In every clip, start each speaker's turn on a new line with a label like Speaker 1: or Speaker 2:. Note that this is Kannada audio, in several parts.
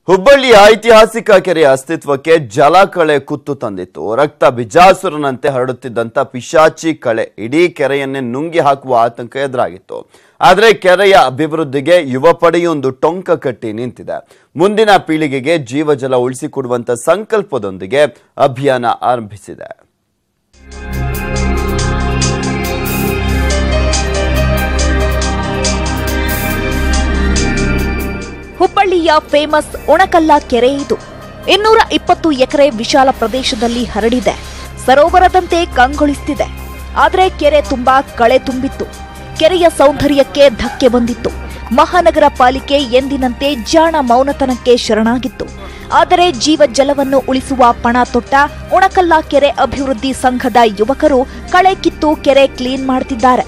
Speaker 1: ಹುಬ್ಬಳ್ಳಿಯ ಐತಿಹಾಸಿಕ ಕೆರೆಯ ಅಸ್ತಿತ್ವಕ್ಕೆ ಜಲಕಳೆ ಕುತ್ತು ತಂದಿತ್ತು ರಕ್ತ ಬಿಜಾಸುರನಂತೆ ಹರಡುತ್ತಿದ್ದಂತ ಪಿಶಾಚಿ ಕಳೆ ಇಡೀ ಕೆರೆಯನ್ನೇ ನುಂಗಿ ಹಾಕುವ ಆತಂಕ ಎದುರಾಗಿತ್ತು ಆದರೆ ಕೆರೆಯ ಅಭಿವೃದ್ಧಿಗೆ ಯುವ ಪಡೆಯೊಂದು ಟೊಂಕ ಕಟ್ಟಿ ನಿಂತಿದೆ ಮುಂದಿನ ಪೀಳಿಗೆಗೆ ಜೀವಜಲ ಉಳಿಸಿಕೊಡುವಂತ ಸಂಕಲ್ಪದೊಂದಿಗೆ ಅಭಿಯಾನ ಆರಂಭಿಸಿದೆ
Speaker 2: ಹುಬ್ಬಳ್ಳಿಯ ಫೇಮಸ್ ಉಣಕಲ್ಲ ಕೆರೆ ಇದು ಇನ್ನೂರ ಇಪ್ಪತ್ತು ಎಕರೆ ವಿಶಾಲ ಪ್ರದೇಶದಲ್ಲಿ ಹರಡಿದೆ ಸರೋವರದಂತೆ ಕಂಗೊಳಿಸ್ತಿದೆ ಆದರೆ ಕೆರೆ ತುಂಬಾ ಕಳೆ ತುಂಬಿತ್ತು ಕೆರೆಯ ಸೌಂದರ್ಯಕ್ಕೆ ಧಕ್ಕೆ ಬಂದಿತ್ತು ಮಹಾನಗರ ಪಾಲಿಕೆ ಎಂದಿನಂತೆ ಜಾಣ ಮೌನತನಕ್ಕೆ ಶರಣಾಗಿತ್ತು ಆದರೆ ಜೀವ ಜಲವನ್ನು ಉಳಿಸುವ ಪಣ ತೊಟ್ಟ ಉಣಕಲ್ಲ ಕೆರೆ ಅಭಿವೃದ್ಧಿ ಸಂಘದ ಯುವಕರು ಕಳೆ ಕಿತ್ತು ಕೆರೆ ಕ್ಲೀನ್ ಮಾಡ್ತಿದ್ದಾರೆ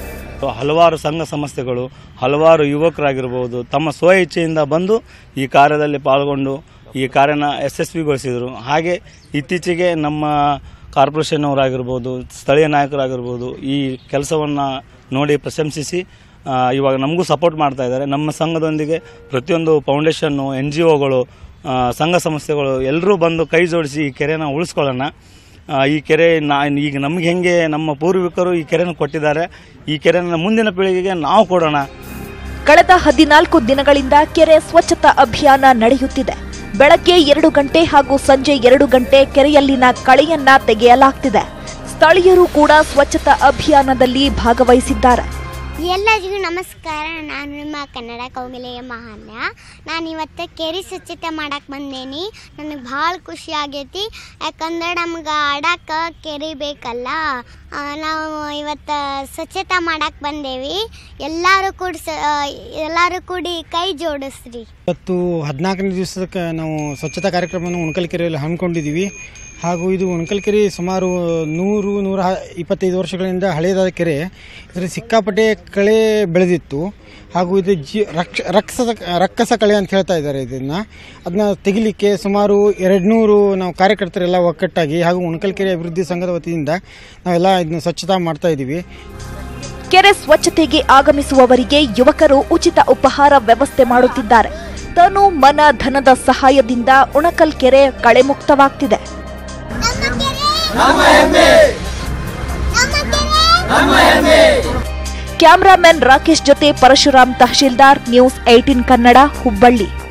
Speaker 3: ಹಲವಾರು ಸಂಘ ಸಂಸ್ಥೆಗಳು ಹಲವಾರು ಯುವಕರಾಗಿರ್ಬೋದು ತಮ್ಮ ಸ್ವ ಇಚ್ಛೆಯಿಂದ ಬಂದು ಈ ಕಾರ್ಯದಲ್ಲಿ ಪಾಲ್ಗೊಂಡು ಈ ಕಾರ್ಯನ ಯಶಸ್ವಿಗೊಳಿಸಿದರು ಹಾಗೆ ಇತ್ತೀಚೆಗೆ ನಮ್ಮ ಕಾರ್ಪೊರೇಷನ್ ಅವರಾಗಿರ್ಬೋದು ಸ್ಥಳೀಯ ನಾಯಕರಾಗಿರ್ಬೋದು ಈ ಕೆಲಸವನ್ನು ನೋಡಿ ಪ್ರಶಂಸಿಸಿ ಆ, ಇವಾಗ ನಮಗೂ ಸಪೋರ್ಟ್ ಮಾಡ್ತಾ ಇದ್ದಾರೆ ನಮ್ಮ ಸಂಘದೊಂದಿಗೆ ಪ್ರತಿಯೊಂದು ಫೌಂಡೇಶನ್ನು ಎನ್ ಜಿ ಒಗಳು ಸಂಘ ಸಂಸ್ಥೆಗಳು ಎಲ್ಲರೂ ಬಂದು ಕೈ ಜೋಡಿಸಿ ಈ ಕೆರೆನ ಉಳಿಸ್ಕೊಳ್ಳೋಣ ಆ, ಈ ಕೆರೆ ನಾ ಈಗ ನಮ್ಗೆ ಹೆಂಗೆ ನಮ್ಮ ಪೂರ್ವಿಕರು ಈ ಕೆರೆನ ಕೊಟ್ಟಿದ್ದಾರೆ ಈ ಕೆರೆನ ಮುಂದಿನ ಪೀಳಿಗೆಗೆ ನಾವು ಕೊಡೋಣ
Speaker 2: ಕಳೆದ ಹದಿನಾಲ್ಕು ದಿನಗಳಿಂದ ಕೆರೆ ಸ್ವಚ್ಛತಾ ಅಭಿಯಾನ ನಡೆಯುತ್ತಿದೆ ಬೆಳಗ್ಗೆ ಎರಡು ಗಂಟೆ ಹಾಗೂ ಸಂಜೆ ಎರಡು ಗಂಟೆ ಕೆರೆಯಲ್ಲಿನ ಕಳೆಯನ್ನ ತೆಗೆಯಲಾಗ್ತಿದೆ ಸ್ಥಳೀಯರು ಕೂಡ ಸ್ವಚ್ಛತಾ ಅಭಿಯಾನದಲ್ಲಿ ಭಾಗವಹಿಸಿದ್ದಾರೆ
Speaker 4: ಎಲ್ಲರಿಗೂ ನಮಸ್ಕಾರ ನಾನು ನಿಮ್ಮ ಕನ್ನಡ ಕೌಮಿಲೆಯ ಮಹಾನ್ಯ ನಾನು ಇವತ್ತು ಕೆರೆ ಸ್ವಚ್ಛತೆ ಮಾಡಕ್ಕೆ ಬಂದೇನಿ ನನಗೆ ಭಾಳ ಖುಷಿ ಆಗೈತಿ ಯಾಕಂದ್ರೆ ನಮ್ಗೆ ಆಡಕ್ಕೆ ಕೆರೆ ಬೇಕಲ್ಲ ಆ, ನಾವು ಇವತ್ತು ಸ್ವಚ್ಛತೆ ಮಾಡಕ್ಕೆ ಬಂದೇವಿ ಎಲ್ಲರೂ ಕೂಡಿ ಸ ಎಲ್ಲರೂ ಕೂಡಿ ಕೈ ಜೋಡಿಸ್ರಿ
Speaker 5: ಇವತ್ತು ಹದಿನಾಲ್ಕನೇ ದಿವಸಕ್ಕೆ ನಾವು ಸ್ವಚ್ಛತಾ ಕಾರ್ಯಕ್ರಮವನ್ನು ಉಣಕಲ್ ಕೆರೆಯಲ್ಲಿ ಹಮ್ಮಿಕೊಂಡಿದ್ದೀವಿ ಹಾಗೂ ಇದು ಉಣಕಲ್ ಕೆರೆ ಸುಮಾರು ನೂರು ನೂರ ಹ- ಇಪ್ಪತ್ತೈದು ವರ್ಷಗಳಿಂದ ಹಳೆಯದಾದ ಕೆರೆ ಇದರಲ್ಲಿ ಸಿಕ್ಕಾಪಟ್ಟೆ ಕಳೆ ಬೆಳೆದಿತ್ತು ಹಾಗೂ ಇದು ಜಿ ರಕ್ಷ ರಕ್ಷಸ ರಕ್ಕಸ ಕಳೆ ಅಂತ ಹೇಳ್ತಾ ಇದ್ದಾರೆ ಇದನ್ನು ಅದನ್ನ ತೆಗಿಲಿಕ್ಕೆ ಸುಮಾರು ಎರಡು ನೂರು ನಾವು ಕಾರ್ಯಕರ್ತರೆಲ್ಲ ಒಕ್ಕಟ್ಟಾಗಿ ಹಾಗೂ ಉಣಕಲ್ ಕೆರೆ ಅಭಿವೃದ್ಧಿ ಸಂಘದ ವತಿಯಿಂದ ನಾವೆಲ್ಲ ಇದನ್ನ ಸ್ವಚ್ಛತಾ ಮಾಡ್ತಾ ಇದ್ದೀವಿ
Speaker 2: ಕೆರೆ ಸ್ವಚ್ಛತೆಗೆ ಆಗಮಿಸುವವರಿಗೆ ಯುವಕರು ಉಚಿತ ಉಪಹಾರ ವ್ಯವಸ್ಥೆ ಮಾಡುತ್ತಿದ್ದಾರೆ ತನು ಮನ ಧನದ ಸಹಾಯದಿಂದ ಉಣಕಲ್ ಕೆರೆ ಕಳೆ ಮುಕ್ತವಾಗ್ತಿದೆ ಕ್ಯಾಮರಾಮನ್ ರಾಕೇಶ್ ಜೊತೆ ಪರಶುರಾಮ್ ತಹಶೀಲ್ದಾರ್ ನ್ಯೂಸ್ ಏಟೀನ್ ಕನ್ನಡ ಹುಬ್ಬಳ್ಳಿ